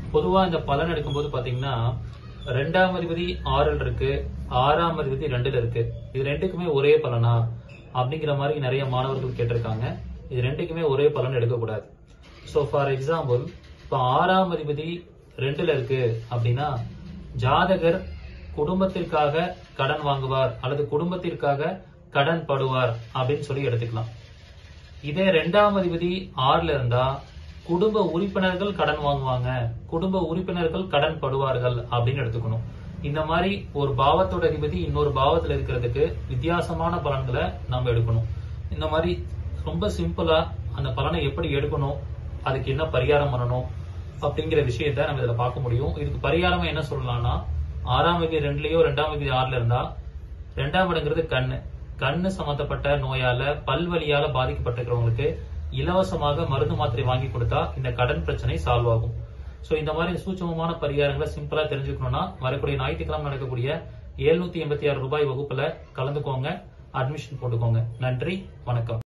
பொதுவா இந்த பலன் எடுக்கும்போது பாத்தீங்கன்னா ரெண்டாம் அதிபதி ஆறில் இருக்கு ஆறாம் அதிபதி ரெண்டுல இருக்கு இது ரெண்டுக்குமே ஒரே பலனா அப்படிங்கிற மாதிரி நிறைய மாணவர்கள் கேட்டிருக்காங்க இது ரெண்டுக்குமே ஒரே பலன் எடுக்கக்கூடாது ஸோ ஃபார் எக்ஸாம்பிள் இப்போ ஆறாம் அதிபதி ரெண்டுல இருக்கு அப்படின்னா ஜாதகர் குடும்பத்திற்காக கடன் வாங்குவார் அல்லது குடும்பத்திற்காக கடன் படுவார் அப்படின்னு சொல்லி எடுத்துக்கலாம் இதே ரெண்டாம் அதிபதி ஆறுல இருந்தா குடும்ப உறுப்பினர்கள் கடன் வாங்குவாங்க குடும்ப உறுப்பினர்கள் கடன் படுவார்கள் அப்படின்னு எடுத்துக்கணும் இந்த மாதிரி ஒரு பாவத்தோட அதிபதி இன்னொரு பாவத்துல இருக்கிறதுக்கு வித்தியாசமான பலன்களை நம்ம எடுக்கணும் இந்த மாதிரி ரொம்ப சிம்பிளா அந்த பலனை எப்படி எடுக்கணும் அதுக்கு என்ன பரிகாரம் பண்ணணும் அப்படிங்கிற விஷயத்த நம்ம இதுல பார்க்க முடியும் இதுக்கு பரிகாரமா என்ன சொல்லலாம்னா ஆறாம் விதி ரெண்டுலயோ ரெண்டாம் விதி ஆறுல இருந்தா ரெண்டாம் இடங்கிறது கண்ணு கண்ணு சம்பந்தப்பட்ட நோயால பல்வலியால பாதிக்கப்பட்டிருக்கிறவங்களுக்கு இலவசமாக மருந்து மாத்திரை வாங்கி கொடுத்தா இந்த கடன் பிரச்சனை சால்வ் ஆகும் சோ இந்த மாதிரி சூட்சமமான பரிகாரங்களை சிம்பிளா தெரிஞ்சுக்கணும்னா வரக்கூடிய ஞாயிற்றுக்கிழமை நடக்கக்கூடிய 786 எண்பத்தி ஆறு ரூபாய் வகுப்புல கலந்துக்கோங்க அட்மிஷன் போட்டுக்கோங்க நன்றி வணக்கம்